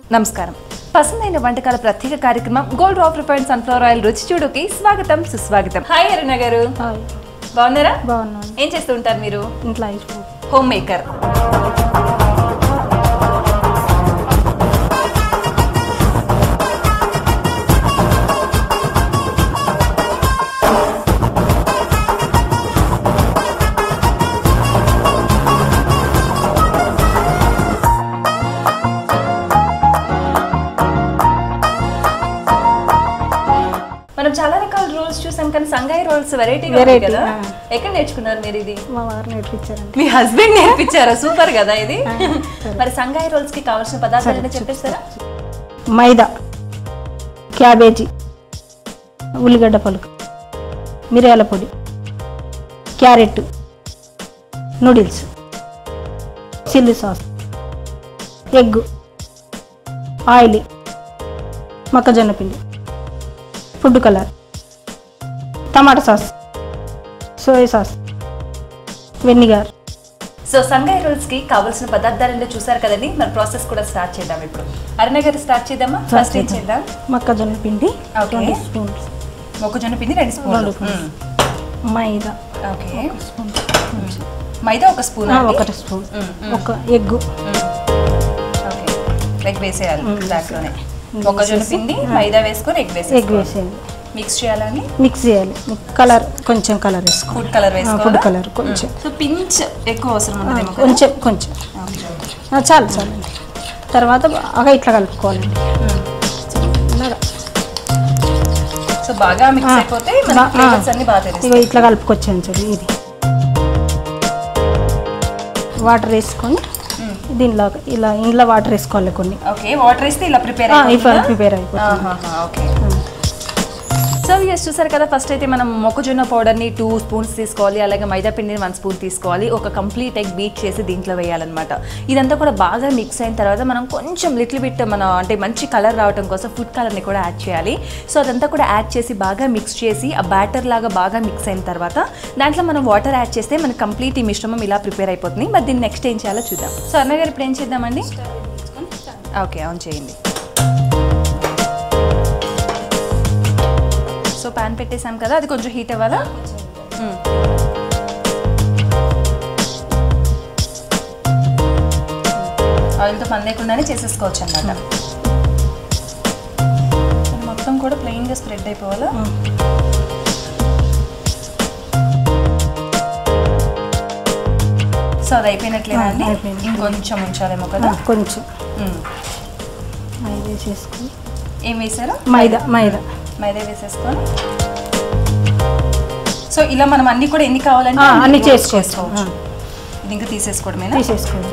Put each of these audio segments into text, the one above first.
నమస్కారం పసందైన వంటకాల ప్రత్యేక కార్యక్రమం gold of refine sunflower oil రుచి చూడుకి స్వాగతం సుస్వాగతం హాయ్ అరుణ గారు హాయ్ బాగున్నారా బాగున్నాను ఏం చేస్తూ ఉంటారు మీరు ఇంట్లో అయిపో హోమ్ మేకర్ మనం చాలా రకాల రోల్స్ చూసాం కానీ సంగాయి రోల్స్ వెరైటీగా ఉన్నాయి Variety, కదా ఆ. ఎక్కడ నేర్చుకున్నారు మీరు ఇది మా వారు నేర్పించారండి మీ హస్బెండ్ నేర్పించారా సూపర్ కదా ఇది సరే. మరి సంగాయి రోల్స్ కి కావాల్సిన పదార్థాలు ఏంటో చెప్పేస్తారా మైదా క్యాబేజీ ఉల్లిగడ్డ పలుకు మిరియాల పొడి carrot noodles chilli sauce egg oil మొక్కజొన్న పిండి ఫుడ్ కలర్ టమాటా sauce soya sauce vinegar so సంగాయి రోల్స్ కి కావాల్సిన పదార్థాలు ఏంటో చూసారు కదండి మరి ప్రాసెస్ కూడా స్టార్ట్ చేద్దాం ఇప్పుడు అరుణ గారు స్టార్ట్ చేద్దామా ఫస్ట్ ఏం చేద్దాం మొక్కజొన్న పిండి Okay. రెండు స్పూన్స్ మొక్కజొన్న పిండి రెండు స్పూన్లు రెండు స్పూన్స్. మైదా ఓకే స్పూన్ మైదా ఒక స్పూన్ ఒకటి స్పూన్ ఒక ఎగ్ ఓకే ఎగ్ వేసేయాలి మ్మ్. దాంట్లోనే మొక్కజొన్న పిండి మైదా వేసుకొని ఎగ్ ఎగ్ వేసేయాలి వేసేయాలి మిక్స్ చేయాలని మిక్స్ చేయాలి కలర్ కొంచెం కలర్ వేసుకో ఫుడ్ కలర్ ఫుడ్ వేసుకోవాలి కలర్ కొంచెం సో పించ్ ఎక్కువ అవసరం ఆ, ఉంటుందేమో కదా? కొంచెం కొంచెం Okay. ఆ, చాలు చాలండి తర్వాత బాగా ఇట్లా కలుపుకోవాలండి మ్మ్. ఇలాగా. సో బాగా మిక్స్ ఆ, అయిపోతే బా- మన ఆ. ఫ్లేవర్స్ అన్ని బాగా తెలుస్తాయి ఇగో ఇట్లా కలుపుకొచ్చాను చూడు ఇది వాటర్ వేసుకొని మ్మ్. దీనిలో ఇలా ఇంట్లో వాటర్ వేసుకోవాలి కొన్ని ఓకే వాటర్ వేస్తే ఇలా ప్రిపేర్ ఆ, ఇప్పుడు ప్రిపేర్ అయిపోతుంది ఓకే సో ఎస్ చూసారు కదా ఫస్ట్ అయితే మనం మొక్కజొన్న పౌడర్ని టూ స్పూన్స్ తీసుకోవాలి అలాగే మైదా పిండిని వన్ స్పూన్ తీసుకోవాలి ఒక కంప్లీట్ ఎగ్ బీట్ చేసి దీంట్లో వేయాలన్నమాట ఇదంతా కూడా బాగా మిక్స్ అయిన తర్వాత మనం కొంచెం లిటిల్ బిట్ మన అంటే మంచి కలర్ రావడం కోసం ఫుడ్ కలర్ని కూడా యాడ్ చేయాలి సో అదంతా కూడా యాడ్ చేసి బాగా మిక్స్ చేసి ఆ బ్యాటర్ లాగా బాగా మిక్స్ అయిన తర్వాత దాంట్లో మనం వాటర్ యాడ్ చేస్తే మనకి కంప్లీట్ ఈ మిశ్రమం ఇలా ప్రిపేర్ అయిపోతుంది మరి దీన్ని నెక్స్ట్ ఏం చేయాలో చూద్దాం సో అన్నగారు ఇప్పుడు ఏం చేద్దామండి ఓకే ఆన్ చేయండి సో ప్యాన్ పెట్టేసాం కదా అది కొంచెం హీట్ అవ్వాలా మ్మ్. ఆయిల్తో పని లేకుండానే చేసేసుకోవచ్చు అనమాట మొత్తం కూడా ప్లెయిన్గా స్ప్రెడ్ అయిపోవాలా ఆ. సో అది అయిపోయినట్లేనా ఆ, అండి అయిపోయింది. ఇంకొంచెం ఉంచాలేమో ఆ, కదా కొంచెం మ్మ్. మైదా వేసేసుకొని ఏం వేసారు మైదా మైదా మైదా వేసేసుకొని సో ఇలా మనం అన్ని కూడా ఎన్ని కావాలంటే ఆ, అన్ని roll చేసుకోవచ్చు ఆ, ఇది ఇంకా తీసేసుకోవడమేనా తీసేసుకోవాలి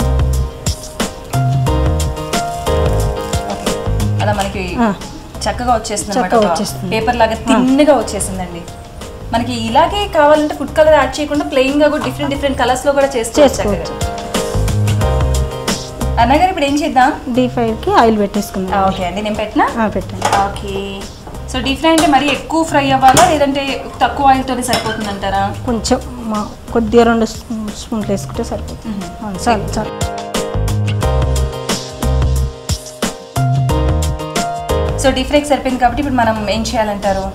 ఓకే. అలా మనకి ఆ. చక్కగా వచ్చేస్తుంది చక్కగా అనమాట వచ్చేస్తుంది. పేపర్ లాగా తిన్నగా వచ్చేసిందండి మనకి ఇలాగే కావాలంటే ఫుడ్ కలర్ యాడ్ చేయకుండా ప్లెయిన్ గా కూడా డిఫరెంట్ డిఫరెంట్ కలర్స్ లో కూడా చేసుకోవచ్చు చేసుకోవచ్చు. చక్కగా అన్నగారు ఇప్పుడు ఏం చేద్దాం డీప్ ఫ్రైకి ఆయిల్ పెట్టేసుకున్నాం ఓకే అండి నేను పెట్టినా ఆ, పెట్టండి ఓకే సో డీప్ ఫ్రై అంటే మరి ఎక్కువ ఫ్రై అవ్వాలా లేదంటే తక్కువ ఆయిల్ తోనే సరిపోతుంది అంటారా కొంచెం మా కొద్దిగా రెండు స్పూ- స్పూన్లు వేసుకుంటే సరిపోతుంది ఆ, చాలు చాలు సో డీప్ ఫ్రైకి సరిపోయింది కాబట్టి ఇప్పుడు మనం ఏం చేయాలంటారు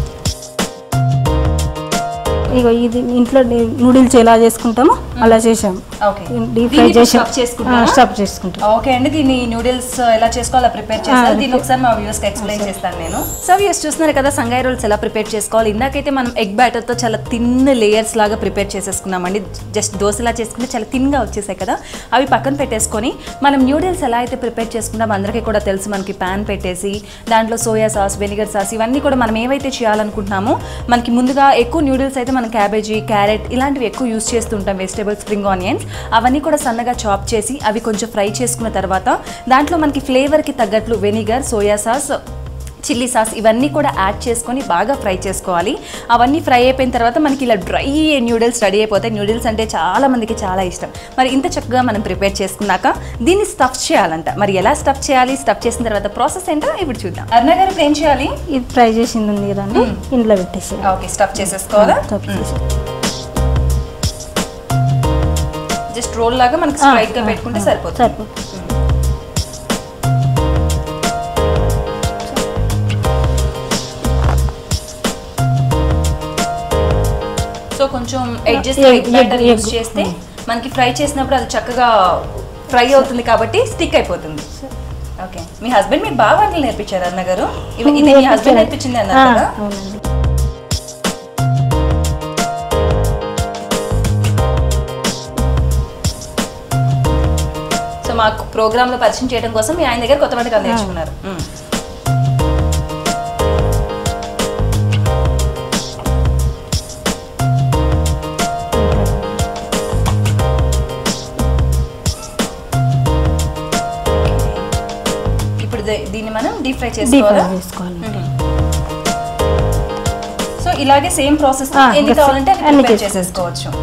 ఇగో ఇది ఇంట్లో నూడిల్స్ ఎలా చేసుకుంటామో అలా చేసాము ఓకే డీప్ ఫ్రై దీన్ని చేసాం stuff చేసుకుంటారా? స్టఫ్ చేసుకుంటాం ఓకే అండి దీన్ని నూడిల్స్ ఎలా చేసుకోవాలో ప్రిపేర్ చేస్తారు ఆ, దీన్ని ఒకసారి మా వ్యూస్కి ఎక్స్ప్లెయిన్ చేస్తాను నేను సో వ్యూస్ చూస్తున్నారు కదా సంగాయి రోల్స్ ఎలా ప్రిపేర్ చేసుకోవాలి ఇందాకైతే మనం ఎగ్ బ్యాటర్తో చాలా తిన్ లేయర్స్ లాగా ప్రిపేర్ చేసేసుకున్నామండి జస్ట్ దోశలా చేసుకుంటే చాలా తిన్గా వచ్చేసాయి కదా అవి పక్కన పెట్టేసుకొని మనం న్యూడిల్స్ ఎలా అయితే ప్రిపేర్ చేసుకున్నాం అందరికీ కూడా తెలుసు మనకి ప్యాన్ పెట్టేసి దాంట్లో సోయా సాస్ వెనిగర్ సాస్ ఇవన్నీ కూడా మనం ఏవైతే చేయాలనుకుంటున్నామో మనకి ముందుగా ఎక్కువ న్యూడిల్స్ అయితే మనం క్యాబేజీ క్యారెట్ ఇలాంటివి ఎక్కువ యూస్ చేస్తుంటాం వెజిటేబుల్ స్ప్రింగ్ ఆనియన్స్ అవన్నీ కూడా సన్నగా చాప్ చేసి అవి కొంచెం ఫ్రై చేసుకున్న తర్వాత దాంట్లో మనకి ఫ్లేవర్కి తగ్గట్లు vinegar soya sauce chilli sauce ఇవన్నీ కూడా యాడ్ చేసుకొని బాగా ఫ్రై చేసుకోవాలి అవన్నీ ఫ్రై అయిపోయిన తర్వాత మనకి ఇలా డ్రై న్యూడిల్స్ రెడీ అయిపోతాయి న్యూడిల్స్ అంటే చాలా మందికి చాలా ఇష్టం మరి ఇంత చక్కగా మనం ప్రిపేర్ చేసుకున్నాక దీన్ని స్టఫ్ చేయాలంట మరి ఎలా స్టఫ్ చేయాలి స్టఫ్ చేసిన తర్వాత ప్రాసెస్ ఏంటో ఇప్పుడు చూద్దాం అరుణ గారు ఇప్పుడు ఏం చేయాలి ఇది ఫ్రై చేసింది ఉంది కదండి ఇంట్లో పెట్టేసి ఓకే స్టఫ్ చేసేసుకోవాలా స్టఫ్ చేసి జస్ట్ రోల్ లాగా మనకి స్ట్రైట్ గా పెట్టుకుంటే సరిపోతుంది సరిపోతుంది కొంచెం edges Egg- egg batter egg- use egg. చేస్తే మనకి ఫ్రై చేసినప్పుడు అది చక్కగా ఫ్రై అవుతుంది కాబట్టి స్టిక్ అయిపోతుంది ఓకే మీ హస్బెండ్ మీకు బాగా వంటలు నేర్పించారు అన్న గారు ఇవి- ఇది మీ హస్బెండ్ నేర్పించింది అన్నారు ఆ, కదా అవునండి సో మాకు ప్రోగ్రామ్ లో పరిచయం చేయడం కోసం మీ ఆయన దగ్గర కొత్త వంటకాలు నేర్చుకున్నారు మ్మ్. ఇప్పుడు ది- దీన్ని మనం డీప్ ఫ్రై డీప్ చేసుకోవాలా ఫ్రై చేసుకోవాలి సో ఇలాగే సేమ్ ప్రాసెస్ ఆ, ఎన్ని ఇంకా కావాలంటే అన్ని అన్ని ప్రిపేర్ చేసుకోవచ్చు. చేసేసుకోవచ్చు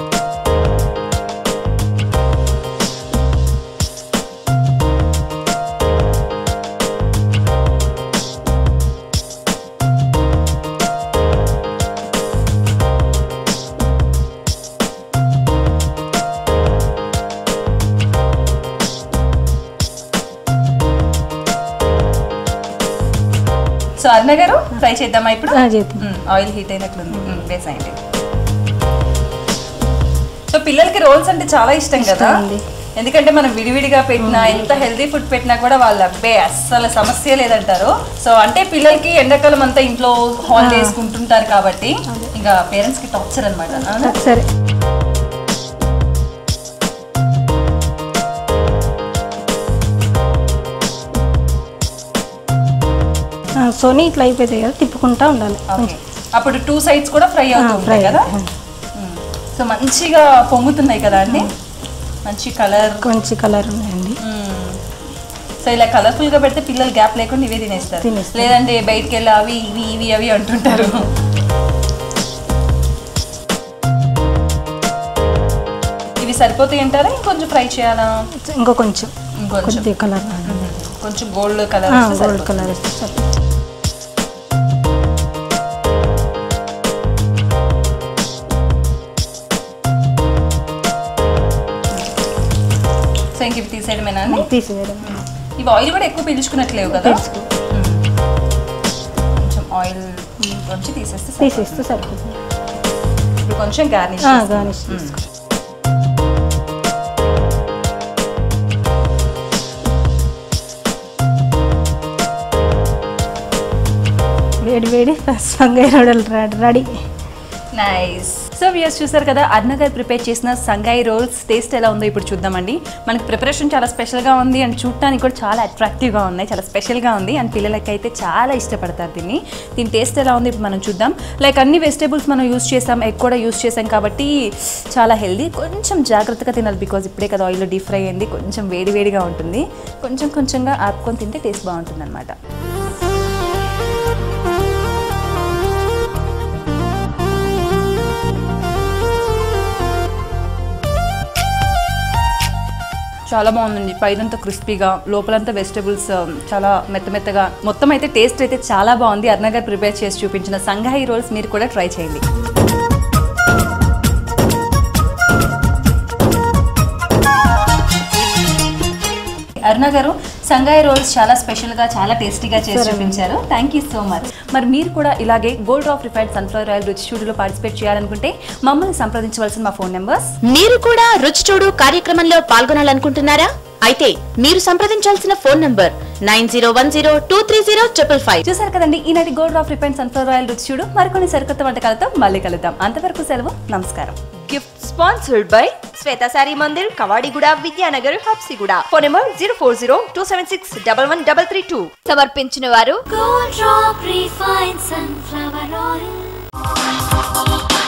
సో అన్న గారు ఫ్రై చేద్దామా ఇప్పుడు ఆ, చేద్దాం. ఆయిల్ హీట్ అయినట్లుంది మ్మ్, వేసేయండి సో పిల్లలకి రోల్స్ అంటే చాలా ఇష్టం కదా ఇష్టం అండి. ఎందుకంటే మనం విడివిడిగా పెట్టినా ఎంత హెల్దీ ఫుడ్ పెట్టినా కూడా వాళ్ళు అబ్బే అస్సలు సమస్య లేదంటారు సో అంటే పిల్లలకి ఎండాకాలం అంతా ఇంట్లో హాలిడే వేసుకుంటుంటారు కాబట్టి ఇంకా పేరెంట్స్ కి టార్చర్ అనమాట సరే ఆ, సోనీ ఇట్లా అయిపోతాయి కదా తిప్పుకుంటా ఉండాలి ఓకే అప్పుడు టూ సైడ్స్ కూడా ఫ్రై అవుతూ ఆ, ఉంటాయి fry కదా అవుతాయి. మ్మ్. సో మంచిగా పొంగుతున్నాయి కదా అండి మంచి కలర్ కొంచెం కలర్ ఉన్నాయండి సో ఇలా కలర్ఫుల్ గా పెడితే పిల్లలు గ్యాప్ లేకుండా ఇవే తినేస్తారు తినేస్తారు. లేదంటే బయటికి వెళ్ళి అవి ఇవి ఇవి అవి అంటుంటారు ఇవి సరిపోతాయి అంటారా ఇంకొంచెం ఫ్రై చేయాలా ఇంకో కొంచెం ఇంకొంచెం కొద్దిగా కలర్ కొంచెం గోల్డ్ కలర్ గోల్డ్ కలర్ వస్తే సరే. సో ఇంక ఇవి తీసేయడమేనా అండి తీసివేయడం ఇవి ఆయిల్ కూడా ఎక్కువ పీల్చుకున్నట్లేవు కదా తెలుసుకో కొంచెం ఆయిల్ కొంచెం తీసేస్తే సరిపోతుంది. తీసేస్తే సరిపోతుంది ఇప్పుడు కొంచెం గార్నిష్ గార్నిష్ చేసుకో వేడి వేడి వంకాయ నూడలు రెడీ నైస్ సో వ్యూస్ చూసారు కదా అర్ణ గారు ప్రిపేర్ చేసిన సంగాయి రోల్స్ టేస్ట్ ఎలా ఉందో ఇప్పుడు చూద్దామండి మనకి ప్రిపరేషన్ చాలా స్పెషల్గా ఉంది అండ్ చూడటానికి కూడా చాలా అట్రాక్టివ్గా ఉన్నాయి చాలా స్పెషల్గా ఉంది అండ్ పిల్లలకైతే చాలా ఇష్టపడతారు దీన్ని దీని టేస్ట్ ఎలా ఉంది ఇప్పుడు మనం చూద్దాం లైక్ అన్ని వెజిటేబుల్స్ మనం యూస్ చేసాం ఎగ్ కూడా యూస్ చేసాం కాబట్టి చాలా హెల్దీ కొంచెం జాగ్రత్తగా తినాలి బికాజ్ ఇప్పుడే కదా ఆయిల్లో డీప్ ఫ్రై అయింది కొంచెం వేడి వేడిగా ఉంటుంది కొంచెం కొంచెంగా ఆపుకొని తింటే టేస్ట్ బాగుంటుంది అనమాట చాలా బాగుందండి పైనంతా క్రిస్పీగా లోపలంతా వెజిటబుల్స్ చాలా మెత్త మెత్తగా మొత్తం అయితే టేస్ట్ అయితే చాలా బాగుంది అర్ణ గారు ప్రిపేర్ చేసి చూపించిన సంఘాయి రోల్స్ మీరు కూడా ట్రై చేయండి అరుణ గారు సంగాయి రోల్స్ చాలా స్పెషల్గా చాలా టేస్టీగా చేసి చూపించారు థ్యాంక్ యూ సో మచ్ మరి మీరు కూడా ఇలాగే gold of refined sunflower oil రుచి చూడులో పార్టిసిపేట్ చేయాలనుకుంటే మమ్మల్ని సంప్రదించవలసిన మా ఫోన్ నెంబర్స్ మీరు కూడా రుచి చూడు కార్యక్రమంలో పాల్గొనాలనుకుంటున్నారా అయితే మీరు సంప్రదించాల్సిన phone number nine zero one zero two three zero triple five చూసారు కదండి ఈనాటి gold of refine sunflower oil రుచి చూడు మరికొన్ని సరికొత్త వంటకాలతో మళ్ళీ కలుద్దాం అంతవరకు సెలవు నమస్కారం gift sponsored by Shweta Saree Mandir Kavadiguda Vidyanagar Habsiguda phone number zero four zero two seven six double one double three two సమర్పించిన వారు Gold drop refined sunflower oil.